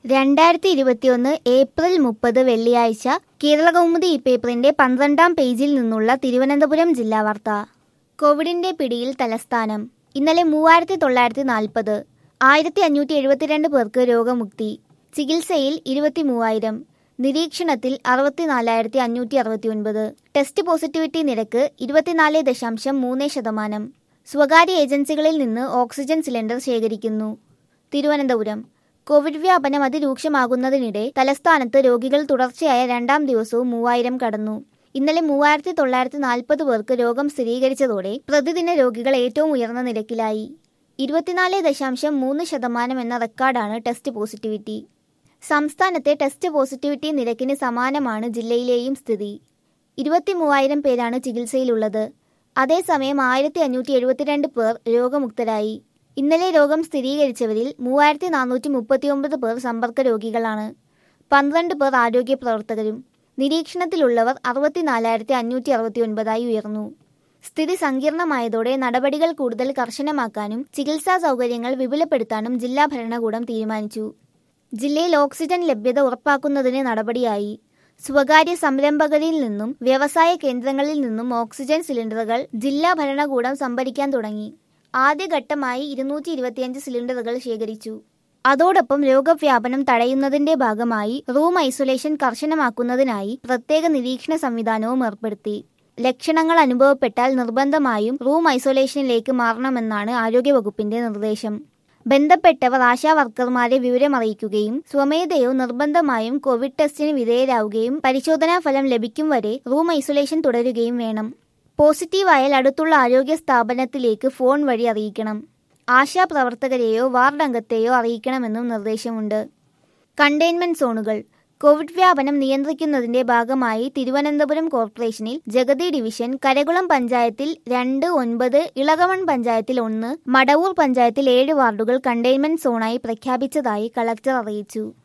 രണ്ടായിരത്തി ഇരുപത്തിയൊന്ന് ഏപ്രിൽ മുപ്പത് വെള്ളിയാഴ്ച കേരളകൗമുദി ഈ പേപ്പറിന്റെ പന്ത്രണ്ടാം പേജിൽ നിന്നുള്ള തിരുവനന്തപുരം ജില്ലാ വാർത്ത കോവിഡിന്റെ പിടിയിൽ തലസ്ഥാനം ഇന്നലെ മൂവായിരത്തി തൊള്ളായിരത്തി നാൽപ്പത് ആയിരത്തി അഞ്ഞൂറ്റി എഴുപത്തിരണ്ട് പേർക്ക് രോഗമുക്തി ചികിത്സയിൽ ഇരുപത്തി മൂവായിരം നിരീക്ഷണത്തിൽ അറുപത്തിനാലായിരത്തി അഞ്ഞൂറ്റി അറുപത്തി ഒൻപത് ടെസ്റ്റ് പോസിറ്റിവിറ്റി നിരക്ക് ഇരുപത്തിനാല് ദശാംശം മൂന്ന് ശതമാനം സ്വകാര്യ ഏജൻസികളിൽ നിന്ന് ഓക്സിജൻ സിലിണ്ടർ ശേഖരിക്കുന്നു തിരുവനന്തപുരം കോവിഡ് വ്യാപനം അതിരൂക്ഷമാകുന്നതിനിടെ തലസ്ഥാനത്ത് രോഗികൾ തുടർച്ചയായ രണ്ടാം ദിവസവും മൂവായിരം കടന്നു ഇന്നലെ മൂവായിരത്തി തൊള്ളായിരത്തി നാൽപ്പത് പേർക്ക് രോഗം സ്ഥിരീകരിച്ചതോടെ പ്രതിദിന രോഗികൾ ഏറ്റവും ഉയർന്ന നിരക്കിലായി ഇരുപത്തിനാല് ദശാംശം മൂന്ന് ശതമാനം എന്ന റെക്കോർഡാണ് ടെസ്റ്റ് പോസിറ്റിവിറ്റി സംസ്ഥാനത്തെ ടെസ്റ്റ് പോസിറ്റിവിറ്റി നിരക്കിന് സമാനമാണ് ജില്ലയിലെയും സ്ഥിതി ഇരുപത്തി മൂവായിരം പേരാണ് ചികിത്സയിലുള്ളത് അതേസമയം ആയിരത്തി അഞ്ഞൂറ്റി എഴുപത്തിരണ്ട് പേർ രോഗമുക്തരായി ഇന്നലെ രോഗം സ്ഥിരീകരിച്ചവരിൽ മൂവായിരത്തി നാനൂറ്റി മുപ്പത്തിയൊമ്പത് പേർ സമ്പർക്ക രോഗികളാണ് പന്ത്രണ്ട് പേർ ആരോഗ്യ പ്രവർത്തകരും നിരീക്ഷണത്തിലുള്ളവർ അറുപത്തിനാലായിരത്തി അഞ്ഞൂറ്റി അറുപത്തി ഒൻപതായി ഉയർന്നു സ്ഥിതി സങ്കീർണമായതോടെ നടപടികൾ കൂടുതൽ കർശനമാക്കാനും ചികിത്സാ സൗകര്യങ്ങൾ വിപുലപ്പെടുത്താനും ജില്ലാ ഭരണകൂടം തീരുമാനിച്ചു ജില്ലയിൽ ഓക്സിജൻ ലഭ്യത ഉറപ്പാക്കുന്നതിന് നടപടിയായി സ്വകാര്യ സംരംഭകരിൽ നിന്നും വ്യവസായ കേന്ദ്രങ്ങളിൽ നിന്നും ഓക്സിജൻ സിലിണ്ടറുകൾ ജില്ലാ ഭരണകൂടം സംഭരിക്കാൻ തുടങ്ങി ആദ്യഘട്ടമായി ഇരുന്നൂറ്റി ഇരുപത്തിയഞ്ച് സിലിണ്ടറുകൾ ശേഖരിച്ചു അതോടൊപ്പം രോഗവ്യാപനം തടയുന്നതിന്റെ ഭാഗമായി റൂം ഐസൊലേഷൻ കർശനമാക്കുന്നതിനായി പ്രത്യേക നിരീക്ഷണ സംവിധാനവും ഏർപ്പെടുത്തി ലക്ഷണങ്ങൾ അനുഭവപ്പെട്ടാൽ നിർബന്ധമായും റൂം ഐസൊലേഷനിലേക്ക് മാറണമെന്നാണ് ആരോഗ്യവകുപ്പിന്റെ നിർദ്ദേശം ബന്ധപ്പെട്ടവർ ആശാ വർക്കർമാരെ വിവരമറിയിക്കുകയും സ്വമേധയോ നിർബന്ധമായും കോവിഡ് ടെസ്റ്റിന് വിധേയരാവുകയും പരിശോധനാ ഫലം ലഭിക്കും വരെ റൂം ഐസൊലേഷൻ തുടരുകയും വേണം പോസിറ്റീവായാൽ അടുത്തുള്ള ആരോഗ്യ സ്ഥാപനത്തിലേക്ക് ഫോൺ വഴി അറിയിക്കണം ആശാ പ്രവർത്തകരെയോ വാർഡ് അംഗത്തെയോ അറിയിക്കണമെന്നും നിർദ്ദേശമുണ്ട് കണ്ടെയ്ൻമെന്റ് സോണുകൾ കോവിഡ് വ്യാപനം നിയന്ത്രിക്കുന്നതിന്റെ ഭാഗമായി തിരുവനന്തപുരം കോർപ്പറേഷനിൽ ജഗതി ഡിവിഷൻ കരകുളം പഞ്ചായത്തിൽ രണ്ട് ഒൻപത് ഇളകമൺ പഞ്ചായത്തിൽ ഒന്ന് മടവൂർ പഞ്ചായത്തിൽ ഏഴ് വാർഡുകൾ കണ്ടെയ്ൻമെന്റ് സോണായി പ്രഖ്യാപിച്ചതായി കളക്ടർ അറിയിച്ചു